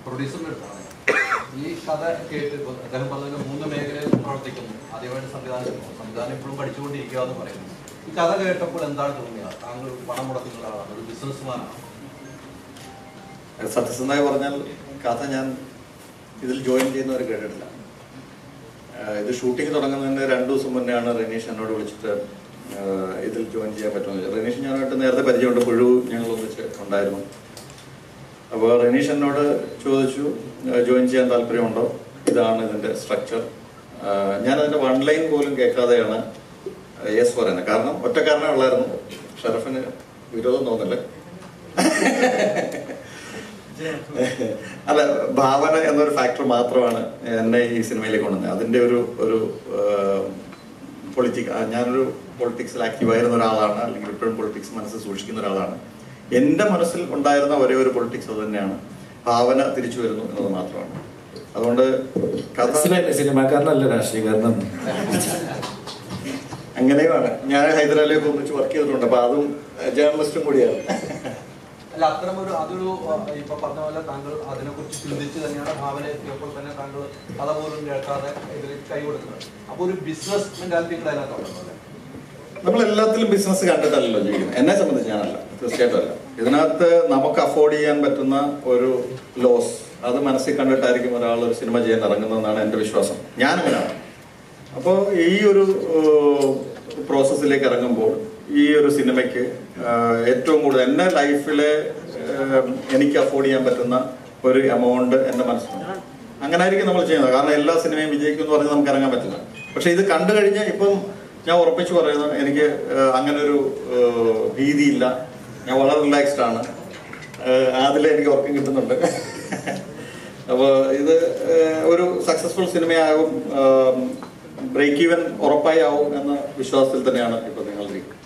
പ്രൊഡ്യൂസറിന്റെ അടുത്താണ് ഈ കഥ കേട്ട് ഇപ്പൊ അദ്ദേഹം പറഞ്ഞ മൂന്ന് മേഖലയിൽ പ്രവർത്തിക്കുന്നു ആദ്യമായിട്ട് സംവിധാനം സംവിധാനം ഇപ്പോഴും പഠിച്ചുകൊണ്ടിരിക്കുക എന്ന് പറയുന്നു ഈ കഥ കേട്ടപ്പോൾ എന്താണ് തോന്നിയത് താങ്കൾ പണം മുടക്കുന്ന ഒരാളാണ് ഒരു ബിസിനസ്മാനാണ് സത്യസന്ധമായി പറഞ്ഞാൽ കഥ ഞാൻ ഇതിൽ ജോയിൻ ചെയ്യുന്നവർ കേട്ടിട്ടില്ല ആഹ് ഇത് ഷൂട്ടിംഗ് തുടങ്ങുന്നതിന് രണ്ടു ദിവസം മുന്നെയാണ് റനീഷ് എന്നോട് വിളിച്ചിട്ട് ആഹ് ഇതിൽ ജോയിൻ ചെയ്യാൻ പറ്റുമെന്ന് ചോദിച്ചത്. റനീഷ് ഞാനായിട്ട് നേരത്തെ പരിചയമുണ്ട് പുഴു ഞങ്ങൾ ഒന്നിച്ച് ഉണ്ടായിരുന്നു അപ്പോൾ റനീഷ് എന്നോട് ചോദിച്ചു ആഹ് ജോയിൻ ചെയ്യാൻ താല്പര്യമുണ്ടോ ഇതാണ് ഇതിന്റെ സ്ട്രക്ചർ ഞാൻ അതിന്റെ വൺ ലൈൻ പോലും കേൾക്കാതെയാണ് യെസ് പറയുന്നത് കാരണം ഒറ്റ കാരണമേ ഉള്ളായിരുന്നു ഷറഫിന് വിരോധം തോന്നില്ലേ അല്ല ഭാവന എന്നൊരു ഫാക്ടർ മാത്രമാണ് എന്നെ ഈ സിനിമയിലേക്ക് കൊണ്ടുവന്നത് അതിന്റെ ഒരു ഒരു പൊളിറ്റിക് ഞാനൊരു പൊളിറ്റിക്സിൽ ആക്റ്റീവായിരുന്ന ഒരാളാണ് അല്ലെങ്കിൽ ഇപ്പോഴും പൊളിറ്റിക്സ് മനസ്സിൽ സൂക്ഷിക്കുന്ന ഒരാളാണ് എന്റെ മനസ്സിൽ ഉണ്ടായിരുന്ന ഒരേ ഒരു പൊളിറ്റിക്സ് അത് തന്നെയാണ് ഭാവന തിരിച്ചു വരുന്നു എന്നത് മാത്രമാണ് അതുകൊണ്ട് കഥ മനസ്സിലായില്ലേ സിനിമാക്കാരനല്ല രാഷ്ട്രീയക്കാരനാണ് അങ്ങനെയുമാണ് ഞാൻ ഹൈദരാബാദിലേക്ക് ഒന്നിച്ച് വർക്ക് ചെയ്തിട്ടുണ്ട് അപ്പൊ അതും ജേർണലിസ്റ്റും കൂടിയാണ് അല്ല അത്തരം ഒരു അതൊരു ആ, ഇപ്പൊ പറഞ്ഞ പോലെ താങ്കൾ അതിനെക്കുറിച്ച് ചിന്തിച്ച് തന്നെയാണ് ഭാവന എത്തിയപ്പോൾ തന്നെ താങ്കൾ കഥ പോലും കേൾക്കാതെ ഇതിൽ കൈ കൊടുക്കുന്നത് അപ്പൊ ഒരു ബിസിനസ് മെന്റാലിറ്റി കൂടെ അതിനകത്തുണ്ടല്ലോ അല്ലേ? നമ്മൾ എല്ലാത്തിലും ബിസിനസ് കണ്ടിട്ടല്ലല്ലോ ജീവിക്കുന്നത് എന്നെ സംബന്ധിച്ച് ഞാനല്ല തീർച്ചയായിട്ടും അല്ല ഇതിനകത്ത് നമുക്ക് അഫോർഡ് ചെയ്യാൻ പറ്റുന്ന ഒരു ലോസ് അത് മനസ്സിൽ കണ്ടിട്ടായിരിക്കും ഒരാൾ ഒരു സിനിമ ചെയ്യാൻ ഇറങ്ങുന്നതെന്നാണ് എൻ്റെ വിശ്വാസം ഞാനങ്ങനെയാണ് അപ്പോൾ ഈ ഒരു പ്രോസസ്സിലേക്ക് ഇറങ്ങുമ്പോൾ ഈ ഒരു സിനിമയ്ക്ക് ആഹ്, ഏറ്റവും കൂടുതൽ എൻ്റെ ലൈഫിലെ ആഹ്, എനിക്ക് അഫോർഡ് ചെയ്യാൻ പറ്റുന്ന ഒരു എമൗണ്ട് എൻ്റെ മനസ്സിലുണ്ട് അങ്ങനെ ആയിരിക്കും നമ്മൾ ചെയ്യുന്നത് കാരണം എല്ലാ സിനിമയും വിജയിക്കും എന്ന് പറഞ്ഞ് നമുക്ക് ഇറങ്ങാൻ പറ്റില്ല പക്ഷെ ഇത് കണ്ടു കഴിഞ്ഞാൽ ഇപ്പം ഞാൻ ഉറപ്പിച്ചു പറയുന്നു എനിക്ക് ആഹ്, അങ്ങനെ ഒരു ആഹ്, ഭീതിയില്ല ഞാൻ വളരെ റിലാക്സ്ഡ് ആണ് അതിൽ എനിക്ക് ഉറക്കം കിട്ടുന്നുണ്ട് അപ്പോൾ ഇത് ആഹ്, ഒരു സക്സസ്ഫുൾ സിനിമയാകും ബ്രേക്ക് ഈവൻ ഉറപ്പായി ആവും എന്ന വിശ്വാസത്തിൽ തന്നെയാണ് ഇപ്പോൾ നിങ്ങളിരിക്കുന്നത്